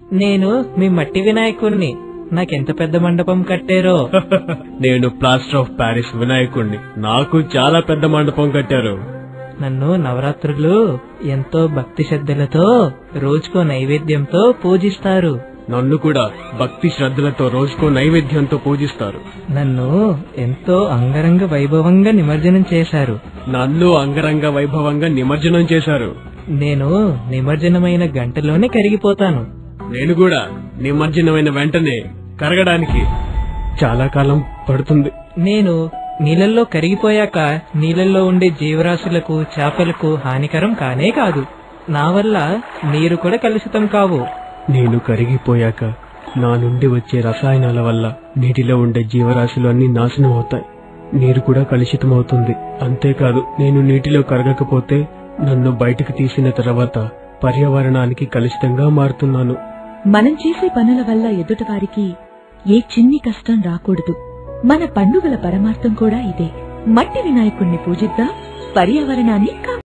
నేను మీ మట్టి వినాయకుణ్ణి నాకెంత పెద్ద మండపం కట్టారో నేను ప్లాస్టర్ ఆఫ్ ప్యారిస్ వినాయకుణ్ణి నాకు చాలా పెద్ద మండపం కట్టారు నన్ను నవరాత్రులు ఎంతో భక్తి శ్రద్ధలతో రోజుకో నైవేద్యంతో పూజిస్తారు నన్ను కూడా భక్తి శ్రద్ధలతో రోజుకో నైవేద్యంతో పూజిస్తారు నన్ను ఎంతో అంగరంగ వైభవంగా నిమజ్జనం చేశారు నన్ను అంగరంగ వైభవంగా నిమజ్జనం చేశారు నేను నిమజ్జనమైన గంటలోనే కరిగిపోతాను నేను కూడా నిమజ్జనమైన వెంటనే కరగడానికి చాలా కాలం పడుతుంది నేను నీళ్ళల్లో కరిగిపోయాక నీళ్ళల్లో ఉండే జీవరాశులకు చేపలకు హానికరం కానే కాదు నా వల్ల నీరు కూడా కలుషితం కావు నేను కరిగిపోయాక నా నుండి వచ్చే రసాయనాల వల్ల నీటిలో ఉండే జీవరాశులు అన్ని నాశనం అవుతాయి నీరు కూడా కలుషితం అవుతుంది అంతేకాదు నేను నీటిలో కరగకపోతే నన్ను బయటకు తీసిన తర్వాత పర్యావరణానికి కలుషితంగా మారుతున్నాను మనం చేసే పనుల వల్ల ఎదుటివారికి ఏ చిన్ని కష్టం రాకూడదు మన పండుగల పరమార్థం కూడా ఇదే మట్టి వినాయకుణ్ణి పూజిద్దాం పర్యావరణాన్ని